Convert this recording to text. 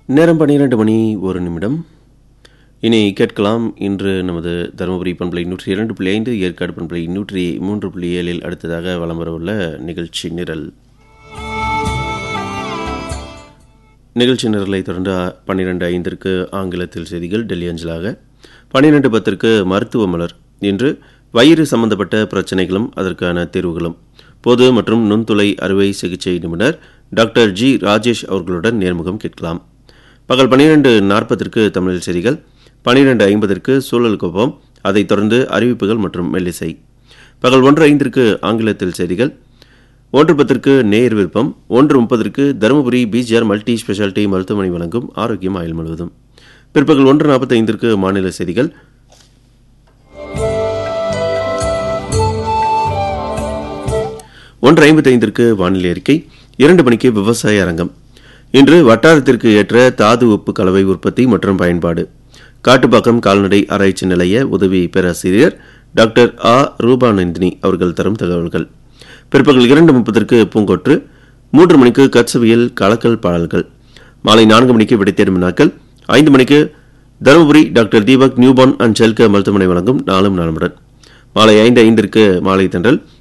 நேரம் பன்னிரண்டு மணி ஒரு நிமிடம் இனி கேட்கலாம் இன்று நமது தருமபுரி பண்பலை நூற்றி இரண்டு புள்ளி ஐந்து ஏற்காடு பண்பலை நூற்றி மூன்று புள்ளி ஏழில் அடுத்ததாக வலம் வரவுள்ள நிகழ்ச்சி நிரல் நிகழ்ச்சி நிரலை தொடர்ந்து பன்னிரெண்டு ஐந்திற்கு ஆங்கிலத்தில் செய்திகள் டெல்லி அஞ்சலாக பன்னிரெண்டு பத்திற்கு மருத்துவ மலர் இன்று வயிறு சம்பந்தப்பட்ட பிரச்சனைகளும் அதற்கான தீர்வுகளும் பொது மற்றும் நுண்துளை அறுவை சிகிச்சை நிபுணர் டாக்டர் ஜி ராஜேஷ் அவர்களுடன் நேர்முகம் கேட்கலாம் பகல் பன்னிரெண்டு நாற்பதற்கு தமிழில் செய்திகள் பன்னிரெண்டு ஐம்பதற்கு சூழல் கோபம் அதைத் தொடர்ந்து அறிவிப்புகள் மற்றும் மெல்லிசை பகல் ஒன்று ஐந்திற்கு ஆங்கிலத்தில் செய்திகள் ஒன்று பத்திற்கு நேர் விருப்பம் ஒன்று முப்பதற்கு தருமபுரி பிஜிஆர் மல்டி ஸ்பெஷாலிட்டி மருத்துவமனை வழங்கும் ஆரோக்கியம் ஆயுள் முழுவதும் பிற்பகல் ஒன்று நாற்பத்தி ஐந்திற்கு மாநில செய்திகள் ஒன்று ஐம்பத்தி ஐந்திற்கு வானிலை அறிக்கை இரண்டு மணிக்கு விவசாய அரங்கம் இன்று வட்டாரத்திற்கு ஏற்ற தாது உப்பு கலவை உற்பத்தி மற்றும் பயன்பாடு காட்டுப்பாக்கம் கால்நடை ஆராய்ச்சி நிலைய உதவி பேராசிரியர் டாக்டர் ஆ ரூபானந்தினி அவர்கள் தரும் தகவல்கள் பிற்பகல் இரண்டு முப்பதற்கு பூங்கொற்று மூன்று மணிக்கு கட்சவியல் கலக்கல் பாடல்கள் மாலை நான்கு மணிக்கு விடைத்தேடும் வினாக்கள் ஐந்து மணிக்கு Dharmapuri doctor Deepak newborn and செல்க மருத்துவமனை வழங்கும் நாளும் நலமுடன் மாலை ஐந்து ஐந்திற்கு மாலை தென்றல்